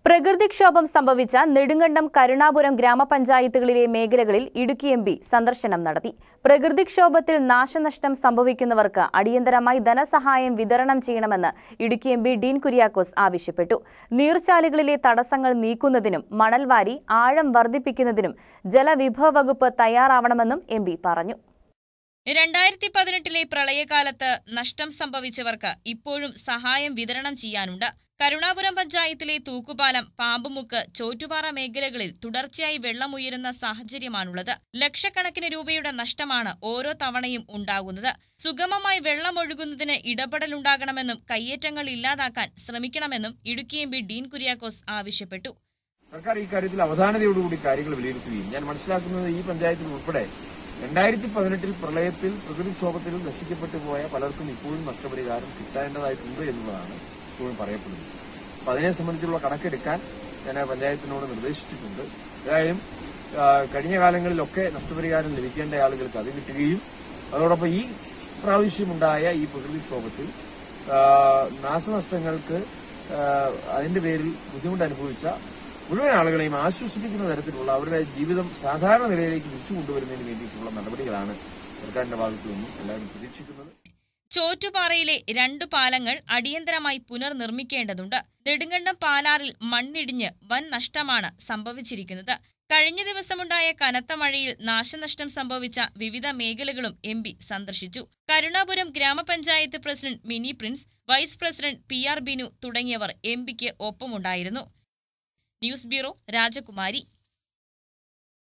പ്രകൃതിക്ഷോഭം സംഭവിച്ച നെടുങ്കണ്ടം കരുണാപുരം ഗ്രാമപഞ്ചായത്തുകളിലെ മേഖലകളിൽ Idukki M P സന്ദർശനം നടത്തി പ്രകൃതിക്ഷോഭത്തിൽ നാശനഷ്ടം സംഭവിക്കുന്നവർക്ക് അടിയന്തരമായി ധനസഹായം വിതരണം ചെയ്യണമെന്ന് Idukki M P Dean Kuriakose ആവശ്യപ്പെട്ടു നീർച്ചാലുകളിലെ തടസ്സങ്ങൾ നീക്കുന്നതിനും മണൽവാരി ആഴം വർദ്ധിപ്പിക്കുന്നതിനും ജലവിഭവ വകുപ്പ് തയ്യാറാവണമെന്നും എം പി പറഞ്ഞു രണ്ടായിരത്തി പതിനെട്ടിലെ പ്രളയകാലത്ത് നഷ്ടം സംഭവിച്ചവർക്ക് ഇപ്പോഴും സഹായം വിതരണം ചെയ്യാനുണ്ട് കരുണാപുരം പഞ്ചായത്തിലെ തൂക്കുപാലം പാമ്പുമുക്ക് ചോറ്റുപാറ മേഖലകളിൽ തുടർച്ചയായി വെള്ളമുയരുന്ന സാഹചര്യമാണുള്ളത് ലക്ഷക്കണക്കിന് രൂപയുടെ നഷ്ടമാണ് ഓരോ തവണയും ഉണ്ടാകുന്നത് സുഗമമായി വെള്ളമൊഴുകുന്നതിന് ഇടപെടലുണ്ടാകണമെന്നും കയ്യേറ്റങ്ങൾ ഇല്ലാതാക്കാൻ ശ്രമിക്കണമെന്നും Idukki M P Dean Kuriakose ആവശ്യപ്പെട്ടു സർക്കാർ ഈ കാര്യത്തിൽ അവധാനതയോടുകൂടി കാര്യങ്ങൾ വിലയിരുത്തുകയും ഞാൻ മനസ്സിലാക്കുന്നത് ഈ പഞ്ചായത്തിൽ ഉൾപ്പെടെ രണ്ടായിരത്തി പതിനെട്ടിൽ പ്രളയത്തിൽ പ്രകൃതിക്ഷോഭത്തിൽ നശിക്കപ്പെട്ടു പോയ പലർക്കും ഇപ്പോഴും നഷ്ടപരിഹാരം കിട്ടേണ്ടതായിട്ടുണ്ട് എന്നുള്ളതാണ് ഇപ്പോഴും പറയപ്പെടുന്നത് അപ്പൊ അതിനെ സംബന്ധിച്ചുള്ള കണക്കെടുക്കാൻ ഞാൻ ആ പഞ്ചായത്തിനോട് നിർദ്ദേശിച്ചിട്ടുണ്ട് ഏതായാലും ആ, കഴിഞ്ഞ കാലങ്ങളിലൊക്കെ നഷ്ടപരിഹാരം ലഭിക്കേണ്ട ആളുകൾക്ക് അത് കിട്ടുകയും അതോടൊപ്പം ഈ പ്രാവശ്യമുണ്ടായ ഈ പ്രകൃതിക്ഷോഭത്തിൽ ആ, നാശനഷ്ടങ്ങൾക്ക് ആ, അതിന്റെ പേരിൽ ബുദ്ധിമുട്ട് അനുഭവിച്ച മുഴുവൻ ആളുകളെയും ആശ്വസിപ്പിക്കുന്ന തരത്തിലുള്ള അവരുടെ ജീവിതം സാധാരണ നിലയിലേക്ക് തിരിച്ചു കൊണ്ടുവരുന്നതിന് വേണ്ടിയിട്ടുള്ള നടപടികളാണ് സർക്കാരിന്റെ ഭാഗത്തു നിന്നും എല്ലാവരും പ്രതീക്ഷിക്കുന്നത് ചോറ്റുപാറയിലെ രണ്ട് പാലങ്ങൾ അടിയന്തരമായി പുനർനിർമ്മിക്കേണ്ടതുണ്ട് നെടുങ്കണ്ടം പാലാറിൽ മണ്ണിടിഞ്ഞ് വൻ നഷ്ടമാണ് സംഭവിച്ചിരിക്കുന്നത് കഴിഞ്ഞ ദിവസമുണ്ടായ കനത്ത മഴയിൽ നാശനഷ്ടം സംഭവിച്ച വിവിധ മേഖലകളും എം പി സന്ദർശിച്ചു കരുണാപുരം ഗ്രാമപഞ്ചായത്ത് president Mini Prince vice president P R Binu തുടങ്ങിയവർ എം പിക്ക് ഒപ്പമുണ്ടായിരുന്നു ന്യൂസ് ബ്യൂറോ രാജകുമാരി